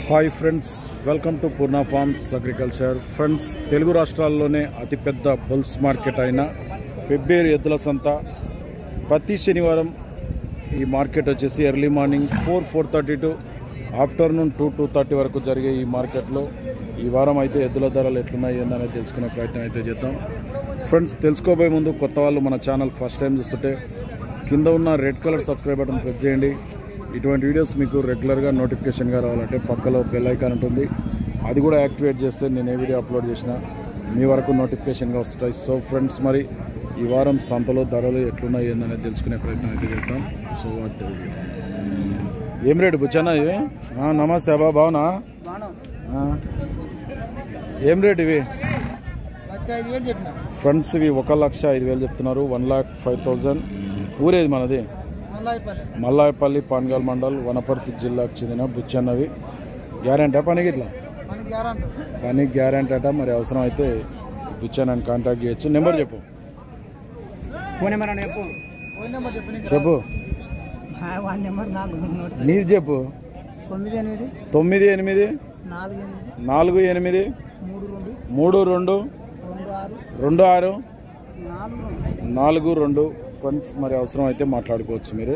Hi friends welcome to Purna farms agriculture friends Telugu రాష్ట్రాల్లోనే అతిపెద్ద bulls market అయిన పెబ్బేరు ఎద్దుల సంత ప్రతి శనివారం ఈ మార్కెట్ వచ్చేసి early morning four four thirty to afternoon two two thirty వరకు జరిగే ఈ మార్కెట్లో ఈ వారం అయితే ఎద్దుల ధరలు ఎట్లున్నాయి ఏందనేది తెలుసుకునే ప్రయత్నం అయితే చేద్దాం ఫ్రెండ్స్ తెలుసుకోబోయే ముందు కొత్త వాళ్ళు మన ఛానల్ ఫస్ట్ టైం చూస్తుంటే కింద ఉన్న red colour subscribe button press చేయండి ఇటువంటి వీడియోస్ మీకు రెగ్యులర్గా నోటిఫికేషన్గా రావాలంటే పక్కలో బెల్ ఐకాన్ ఉంటుంది అది కూడా యాక్టివేట్ చేస్తే నేను ఏ వీడియో అప్లోడ్ చేసినా మీ వరకు నోటిఫికేషన్గా వస్తాయి సో ఫ్రెండ్స్ మరి ఈ వారం సంతలో ధరలు ఎట్లున్నాయి ఏందనేది తెలుసుకునే ప్రయత్నం అయితే చేద్దాం సో వాటి ఏం రేటు బుచ్చన్నా ఇవి ఆ, నమస్తే అబ్బా బావునా ఆ. ఏం రేటు ఇవి లక్ష ఐదు వేలు చెప్పిన ఫ్రెండ్స్ ఇవి ఒక లక్ష ఐదు వేలు చెప్తున్నారు వన్ లాక్ ఫైవ్ థౌజండ్ ఊరేది మనది మల్లాయిపల్లి మల్లాయపల్లి పాన్గల్ మండల్ వనపర్తి జిల్లాకు చెందిన బుచ్చన్నవి గ్యారెంటీ పనికి ఇట్లా మనకి గ్యారంటీ పని గ్యారెంటీ అట మరి అవసరం అయితే బుచ్చన్నని కాంటాక్ట్ చేయొచ్చు నెంబర్ చెప్పు ఫోన్ నెంబర్ అని చెప్పు ఫోన్ నెంబర్ చెప్పు నీకు చెప్పు వన్ నెంబర్ నాకు నీది చెప్పు తొమ్మిది ఎనిమిది తొమ్మిది ఎనిమిది నాలుగు ఎనిమిది నాలుగు ఎనిమిది మూడు రెండు మూడు రెండు రెండు ఆరు రెండు ఆరు నాలుగు రెండు నాలుగు రెండు ఫ్రెండ్స్ మరి అవసరం అయితే మాట్లాడుకోవచ్చు మీరు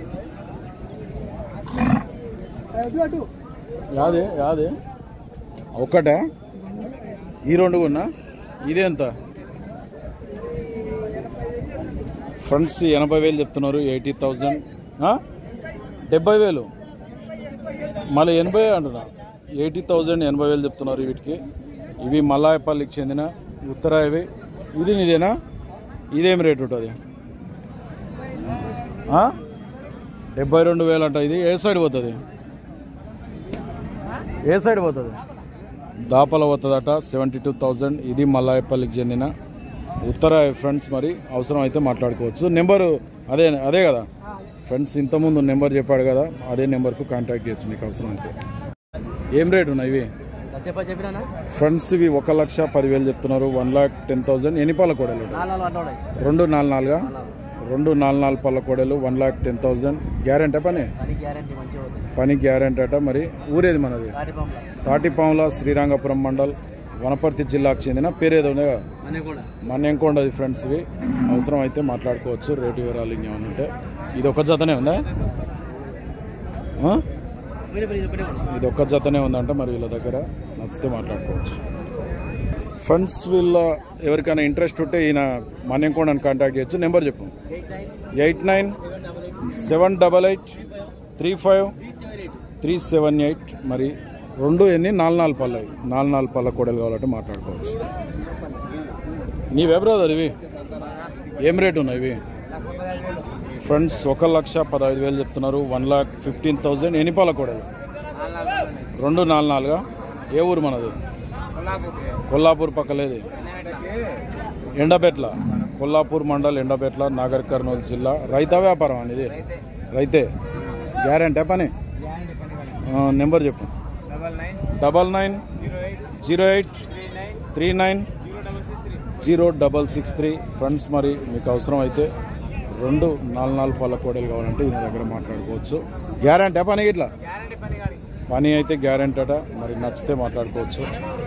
అటు అటు యాది యాది ఒక్కటే ఈ రెండు కొన్నా ఇది ఎంత ఫ్రెండ్స్ ఎనభై వేలు చెప్తున్నారు ఎయిటీ థౌజండ్ డెబ్బై వేలు మళ్ళీ ఎనభై అంటున్నా ఎయిటీ థౌజండ్ ఎనభై వేలు చెప్తున్నారు వీటికి ఇవి మల్లాయపల్లికి చెందిన ఉత్తరాయివి ఇది ఇదేనా ఇదేం రేట్ ఉంటుంది ఆ? డెబ్బై రెండు వేలు అంట ఇది ఏ సైడ్ పోతుంది ఏ సైడ్ పోతుంది దాపల పోతుందట సెవెంటీ టూ థౌజండ్ ఇది మల్లాయపల్లికి చెందిన ఉత్తర ఫ్రెండ్స్ మరి అవసరం అయితే మాట్లాడుకోవచ్చు నెంబరు అదే అదే కదా ఫ్రెండ్స్ ఇంతకుముందు నెంబర్ చెప్పాడు కదా అదే నెంబర్కు కాంటాక్ట్ చేయొచ్చు మీకు అవసరం అయితే ఏం రేట్ ఉన్నాయి ఇవి చెప్ప చెప్పినా ఫ్రెండ్స్ ఇవి ఒక లక్ష పదివేలు చెప్తున్నారు వన్ లాక్ టెన్ థౌసండ్ ఎన్ని పాల కోడలు నాలుగు అట్లా రెండు నాలుగు నాలుగా రెండు నాలుగు నాలుగు పళ్ళ కోడలు one lakh ten thousand guarantee పని పని గ్యారంటీ మంచిగా అవుతుంది పని గ్యారెంటీ అట మరి ఊరేది మనది కాటి పంపల తాటిపాముల శ్రీరంగపురం మండల్ వనపర్తి జిల్లాకు చెందిన పేరేదో ఉంది కదా మనీ కూడా మన్యంకొండది ఫ్రెండ్స్ ఇవి అవసరం అయితే మాట్లాడుకోవచ్చు రేటు వివరాలు ఇంకేమైనా ఉంటే ఇది ఒక జతనే ఉందా ఆ? మీరు మీరు చెప్పండి ఇది ఒక్క జతనే ఉందంట మరి వీళ్ళ దగ్గర నచ్చితే మాట్లాడుకోవచ్చు ఫ్రెండ్స్ వీళ్ళ ఎవరికైనా ఇంట్రెస్ట్ ఉంటే ఈయన మన్యంకొండని కాంటాక్ట్ చేయొచ్చు నెంబర్ చెప్పు eight nine eight nine seven double eight three five three seven eight మరి రెండు ఎన్ని నాలుగు నాలుగు పళ్ళ నాలుగు నాలుగు పళ్ళ కూడలు కావాలంటే మాట్లాడుకోవచ్చు నీవే బ్రదర్ ఇవి ఏం రేట్ ఉన్నాయి ఇవి లక్ష పదహారు వేలు ఫ్రెండ్స్ ఒక లక్ష పదహైదు వేలు చెప్తున్నారు వన్ లాక్ ఫిఫ్టీన్ థౌజండ్ ఎన్ని పళ్ళ కూడలు రెండు నాలుగు నాలుగా ఏ ఊరు మనది కొల్లాపూర్ పక్కలేది ఎండబెట్ల కొల్లాపూర్ మండల్ ఎండబెట్ల నాగర్ కర్నూలు జిల్లా రైత వ్యాపారం అనేది రైతే గ్యారెంటీ పని ఆ, నెంబర్ చెప్పు double nine double nine zero eight zero eight three nine three nine zero double six three zero double six three friends మరి మీకు అవసరం అయితే రెండు నాలుగు నాలుగు పళ్ళ కోడలు కావాలంటే ఈయన దగ్గర మాట్లాడుకోవచ్చు గ్యారెంటీ పని ఇట్లా గ్యారంటీ పని కానీ పని అయితే గ్యారెంటీ అట మరి నచ్చితే మాట్లాడుకోవచ్చు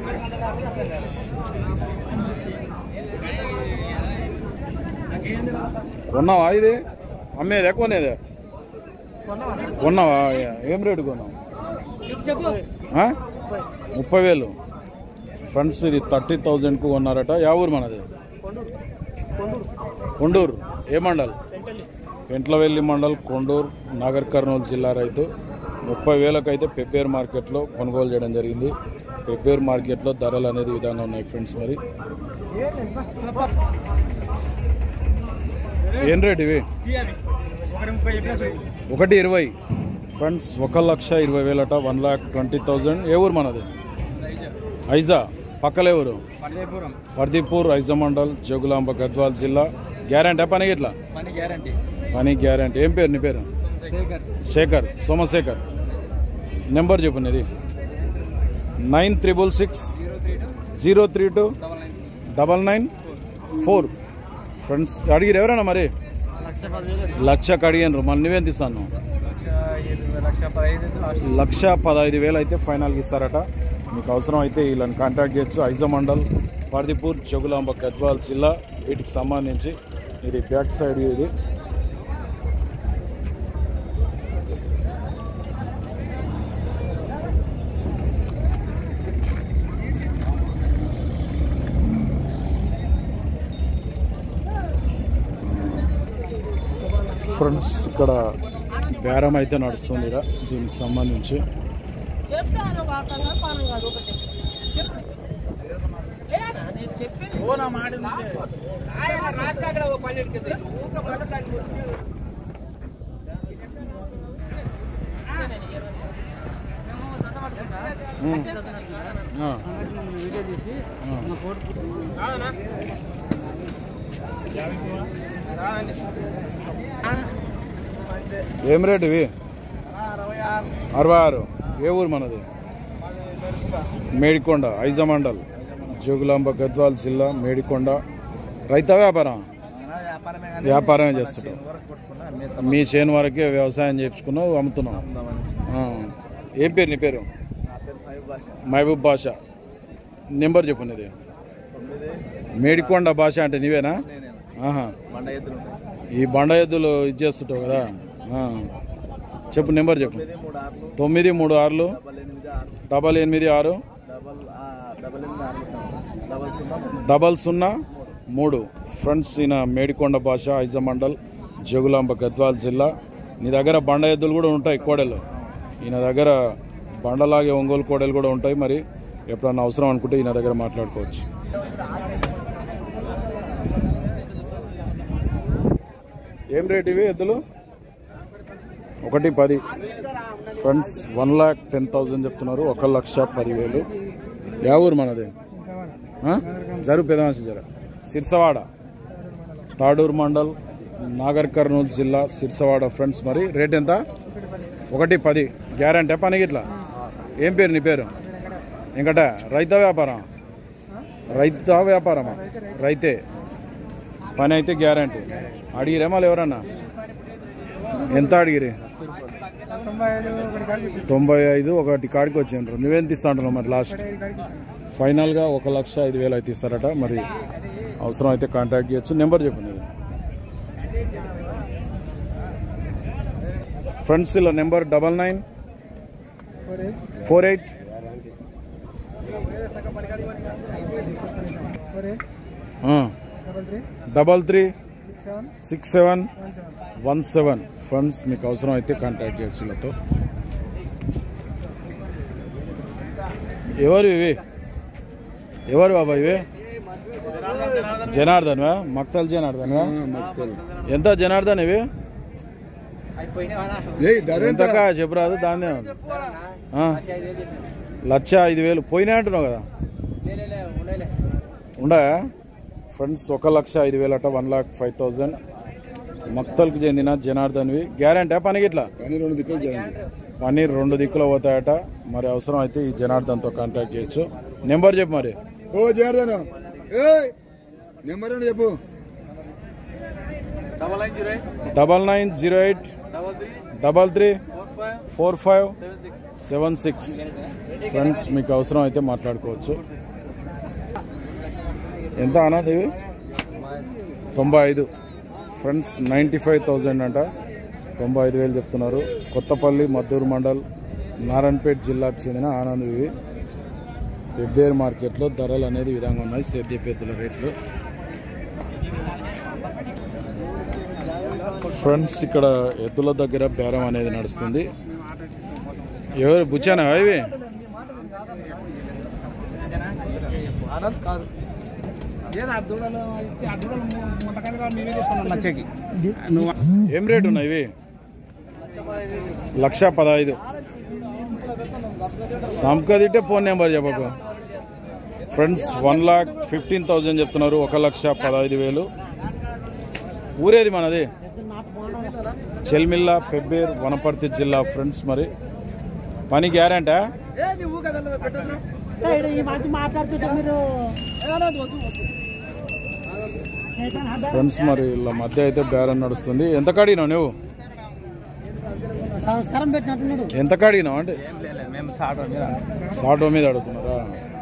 కొన్నావా ఇది అమ్మేదే కొనేదే కొన్నావా ఏం రేటు కొన్నావు చెప్పు ఆ? ముప్పై వేలు ఫ్రెండ్స్ ఇది థర్టీ థౌజండ్కు కొన్నారట యా ఊరు మనది కొండూరు ఏ మండల్ పెంట్లవెల్లి మండల్ కొండూరు నాగర్ కర్నూలు జిల్లా రైతు ముప్పై వేలకు అయితే పెప్పేరు మార్కెట్లో కొనుగోలు చేయడం జరిగింది పెప్పేరు మార్కెట్లో ధరలు అనేది ఈ విధంగా ఉన్నాయి ఫ్రెండ్స్ మరి ఏం రేట్ ఇవి ఒకటి ముప్పై చెప్పేసి ఒకటి ఇరవై ఫ్రెండ్స్ ఒక లక్ష ఇరవై వేలట వన్ లాక్ ట్వంటీ థౌజండ్ ఏ ఊరు మనది ఐజా పక్కలే ఊరు పడదేపురం పర్దీపూర్ ఐజా మండల్ జోగులాంబ గద్వాల్ జిల్లా గ్యారెంటీ పని ఇట్లా పని గ్యారంటీ పని గ్యారెంటీ ఏం పేరు నీ పేరు శేఖర్ శేఖర్ సోమశేఖర్ నెంబర్ చెప్పు నీది nine triple six zero three two zero three two double nine double nine four friends అడిగిరు ఎవరైనా మరి లక్ష పదివేలు లక్షకు అడిగాను మళ్ళీ నువ్వేం తీస్తాను లక్ష ఐదు లక్ష పదహైదు లాస్ట్ లక్ష పదహైదు వేలు అయితే ఫైనల్కి ఇస్తారట మీకు అవసరం అయితే వీళ్ళని కాంటాక్ట్ చేయొచ్చు ఐజమండల్ పార్దిపూర్ జగులాంబ గద్వాల్ జిల్లా వీటికి సంబంధించి ఇది బ్యాక్ సైడ్ ఇది ఫ్రెండ్స్ ఇక్కడ బేరం అయితే నడుస్తుంది ఇక్కడ దీనికి సంబంధించి చెప్తాను వాకంగా పానం కాదు ఒకటి చెప్పు. లేదా నేను చెప్పింది ఆయన రాత్రి అక్కడ ఓ పల్లె ఎక్కింది. ఊక మళ్ళా దాన్ని గురించి ఉమ్. ఆ. వీడియో తీసి ఆ. మన ఫోటో ఏం రేట్ ఇవి అరవై ఆరు అరవై ఆరు ఏ ఊరు మనది మేడికొండ ఐజమండల్ జోగులాంబ గద్వాల్ జిల్లా మేడికొండ రైత వ్యాపారం వ్యాపారమే వ్యాపారమే చేస్తుంటాం వరకు కొట్టుకున్నా మీ చేను వరకే వ్యవసాయం చేయించుకున్నావు అమ్ముతున్నావు ఆ. ఏం పేరు నీ పేరు నా పేరు ఫైవ్ భాష మహబూబ్ భాష నెంబర్ చెప్పు నీది తొమ్మిది మేడికొండ భాష అంటే నీవేనా నేను ఆహా బండ ఎత్తులు ఉంటాయి ఈ బండ ఎద్దులు ఇది చేస్తుంటావు కదా ఆ. చెప్పు నెంబర్ చెప్పు తొమ్మిది మూడు ఆరులు తొమ్మిది మూడు ఆరులు డబల్ ఎనిమిది ఆరు డబల్ ఎనిమిది ఆరు డబల్ ఆ, డబల్ ఎనిమిది ఆరు డబల్ సున్నా మూడు. డబల్ సున్నా మూడు ఫ్రెండ్స్ ఈయన మేడికొండ భాష ఐజమండల్ జగులాంబ గద్వాల్ జిల్లా నీ దగ్గర బండ ఎద్దులు కూడా ఉంటాయి కోడెలు ఈయన దగ్గర బండలాగే ఒంగోలు కోడెలు కూడా ఉంటాయి మరి ఎప్పుడన్నా అవసరం అనుకుంటే ఈయన దగ్గర మాట్లాడుకోవచ్చు ఏం రేట్ ఇవి ఎద్దులు ఒకటి పది friends one lakh ten thousand చెప్తున్నారు ఒక లక్ష పదివేలు యా ఊరు మనది ఆ? జరు పెదమాసి జర సిర్సవాడ తాడూరు మండల్ నాగర్ కర్నూలు జిల్లా సిర్సవాడ ఫ్రెండ్స్ మరి రేట్ ఎంత ఒకటి పది గ్యారంటీ పని ఇట్లా ఏం పేరు నీ పేరు ఇంకట రైత వ్యాపారం రైత వ్యాపారమా రైతే పని అయితే గ్యారంటీ అడిగిరే మళ్ళీ ఎవరన్నా ఎంత అడిగిరి తొంభై ఐదు ఒకటి కాడికి వచ్చింది తొంభై ఐదు ఒకటి కాడికి వచ్చిండ్రు నువ్వెంత ఇస్తా అంటున్నావు మరి లాస్ట్ ఫైనల్గా ఒక లక్ష ఐదు వేలు అయితే ఇస్తారట మరి అవసరం అయితే కాంటాక్ట్ చేయొచ్చు నెంబర్ చెప్పు నీది ఫ్రెండ్స్ ఇలా number double nine four eight double three double three six seven six seven one seven one seven friends మీకు అవసరం అయితే కాంటాక్ట్ చేయొచ్చు వీళ్ళతో ఎవరు ఇవి ఎవరు బాబా ఇవి జనార్దన్ మక్తల్ జనార్దన్ ఎంత జనార్దన్ ఇవి ఎంత చెప్పరాదు దాన్నే ఉంది. ఆ, లక్ష ఐదు వేలు పోయినా అంటున్నావు కదా ఉండా ఫ్రెండ్స్ ఒక లక్ష ఐదు వేలు అట వన్ లాక్ ఫైవ్ థౌజండ్ మక్తల్కి చెందిన జనార్దన్వి గ్యారంటీ పనికి ఇట్లా పన్నీర్ రెండు దిక్కులు పోతాయట మరి అవసరం అయితే ఈ జనార్దన్తో కాంటాక్ట్ చేయొచ్చు నెంబర్ చెప్పు మరి ఓ జనార్దన్ ఏయ్ నెంబర్ ఏంటి చెప్పు double nine zero eight double nine zero eight double three double three four five four five seven six seven six friends మీకు అవసరం అయితే మాట్లాడుకోవచ్చు ఎంత అన్నది ఇవి తొంభై ఐదు ఫ్రెండ్స్ నైంటీ ఫైవ్ థౌజండ్ అంట తొంభై ఐదు వేలు చెప్తున్నారు కొత్తపల్లి మద్దూరు మండల్ నారాయణపేట జిల్లాకు చెందిన ఆనంద్ ఇవి వెబ్బేర్ మార్కెట్లో ధరలు అనేది ఈ విధంగా ఉన్నాయి సేద్య పెద్దల రేట్లు ఫ్రెండ్స్ ఇక్కడ ఎద్దుల దగ్గర బేరం అనేది నడుస్తుంది ఎవరు బుచ్చానా ఇవి ఆనంద్ కాదు ఏదో ఆ దూడలు ఇచ్చి ఆ దూడలు ముంతకంగా నేనే చెప్తున్నాను లచ్చకి నువ్వు ఏం రేటు ఉన్నాయి ఇవి లక్ష పదహైదు సంకదిట్టే ఫోన్ నెంబర్ చెప్పకు friends one lakh fifteen thousand చెప్తున్నారు ఒక లక్ష పదహైదు వేలు ఊరేది మనది చెల్మిల్ల పెబ్బేర్ వనపర్తి జిల్లా ఫ్రెండ్స్ మరి పని గ్యారంటా ఈ మధ్య మాట్లాడుతుంటే మీరు ఫ్రెండ్స్ మరి వీళ్ళ మధ్య అయితే బేరం నడుస్తుంది ఎంత కడిగినావు నువ్వు సంస్కారం పెట్టినట్టున్నాడు ఎంత కడిగినావు అంటే ఏం లేదు మేము సాటో మీద సాటో మీద అడుగుతున్నారా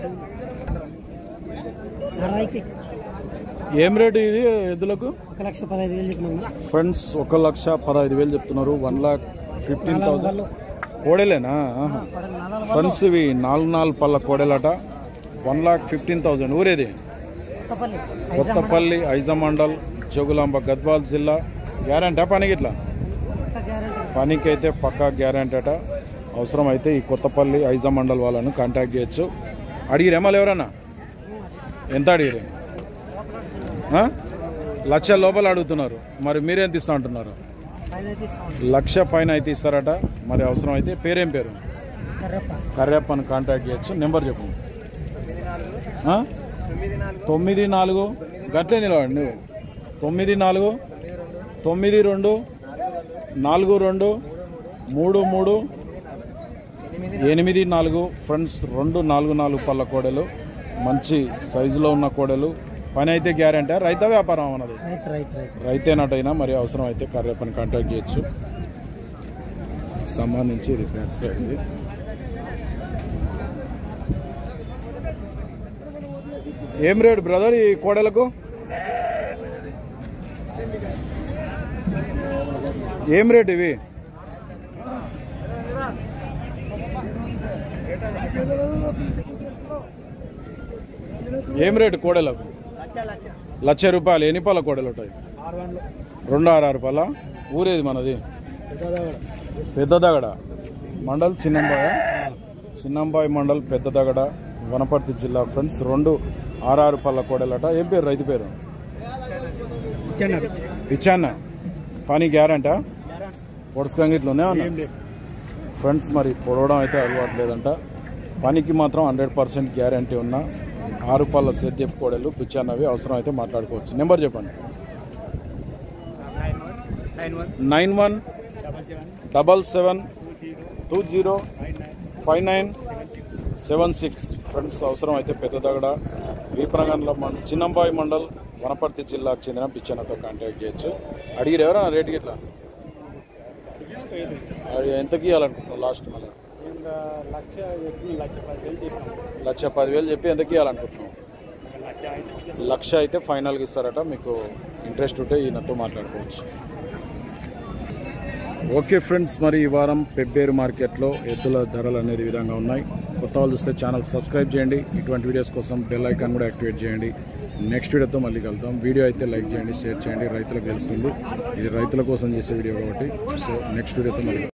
అరవైకి ఏం రేటు ఇది ఎద్దులకు ఒక లక్ష పదహైదు వేలు చెప్పినాము ఫ్రెండ్స్ ఒక లక్ష పదహైదు వేలు చెప్తున్నారు వన్ లాక్ ఫిఫ్టీన్ థౌసండ్ కోడేలేనా ఆహా. ఫ్రెండ్స్ ఇవి నాలుగు నాలుగు పళ్ళ కోడేలట వన్ లాక్ ఫిఫ్టీన్ థౌసండ్ ఊరేది కొత్తపల్లి కొత్తపల్లి ఐజమండల్ జోగులాంబ గద్వాల్ జిల్లా గ్యారంటీ పనికి ఇట్లా పనికి అయితే పక్కా గ్యారంటీ అట అవసరం అయితే ఈ కొత్తపల్లి ఐజమండల్ వాళ్ళను కాంటాక్ట్ చేయొచ్చు అడిగిరేమో ఎవరన్నా ఎంత అడిగిరే ఆ? లక్ష లోపల అడుగుతున్నారు మరి మీరేం తీస్తా అంటున్నారు లక్ష పైన అయితే ఇస్తారట మరి అవసరం అయితే పేరేం పేరు కర్రప్ప కర్రెప్పని కాంటాక్ట్ చేయొచ్చు నెంబర్ చెప్పు ఆ? తొమ్మిది నాలుగు గట్లే నిలవండి నువ్వు తొమ్మిది నాలుగు తొమ్మిది రెండు నాలుగు రెండు మూడు మూడు ఎనిమిది నాలుగు ఫ్రెండ్స్ రెండు నాలుగు నాలుగు పళ్ళ కోడలు మంచి సైజులో ఉన్న కోడలు పని అయితే గ్యారంటీ రైత వ్యాపారం అన్నది రైతు రైతు రైతు రైతేనటైనా మరి అవసరం అయితే కర్రేపని కాంటాక్ట్ చేయొచ్చు సంబంధించి ఇది బ్యాక్ సైడ్ ఇది ఏం రేటు బ్రదర్ ఈ కోడలకు ఏం రేట్ ఇవి ఏం రేటు కోడలకు లక్ష రూపాయలు ఎన్ని పాల కోడలు ఉంటాయి రెండు ఆరు ఆరు పాల ఊరేది మనది పెద్దదగడ మండల్ చిన్నంబాయ చిన్నంబాయి మండల్ పెద్దదగడ వనపర్తి జిల్లా ఫ్రెండ్స్ రెండు ఆరారు పళ్ళ కోడలట ఏం పేరు రైతు పేరు ఇచ్చాన్న పని గ్యారంటా పొడుచుకంగిట్లోనే ఉన్నా ఫ్రెండ్స్ మరి పొడవడం అయితే అలవాటు లేదంట పనికి మాత్రం హండ్రెడ్ పర్సెంట్ గ్యారంటీ ఉన్న ఆరు పళ్ళ సేద్యపు కోడలు పిచ్చానవి అవసరం అయితే మాట్లాడుకోవచ్చు నెంబర్ చెప్పండి nine one double seven two zero five nine seven six friends అవసరం అయితే పెద్దదగడ వీపనగండ్ల మండల్ చిన్నంబాయి మండల్ వనపర్తి జిల్లాకు చెందిన పిచ్చనతో కాంటాక్ట్ చేయొచ్చు అడిగిరు ఎవరైనా రేట్ గిట్లా అది ఎంతకి ఇవ్వాలనుకుంటున్నావు లాస్ట్ మళ్ళీ లక్ష పదివేలు చెప్పి ఎంతకి ఇవ్వాలనుకుంటున్నావు లక్ష అయితే ఫైనల్గా ఇస్తారట మీకు ఇంట్రెస్ట్ ఉంటే ఈయనతో మాట్లాడుకోవచ్చు ఓకే ఫ్రెండ్స్ మరి ఈ వారం పెబ్బేరు మార్కెట్లో ఎద్దుల ధరలు అనేది ఈ విధంగా ఉన్నాయి కొత్త వాళ్ళు చూస్తే ఛానల్ సబ్స్క్రైబ్ చేయండి ఇటువంటి వీడియోస్ కోసం బెల్ ఐకాన్ కూడా యాక్టివేట్ చేయండి నెక్స్ట్ వీడియోతో మళ్ళీ కలుద్దాం వీడియో అయితే లైక్ చేయండి షేర్ చేయండి రైతులకు తెలుస్తుంది ఇది రైతుల కోసం చేసే వీడియో కాబట్టి సో నెక్స్ట్ వీడియోతో మళ్ళీ కలుద్దాం.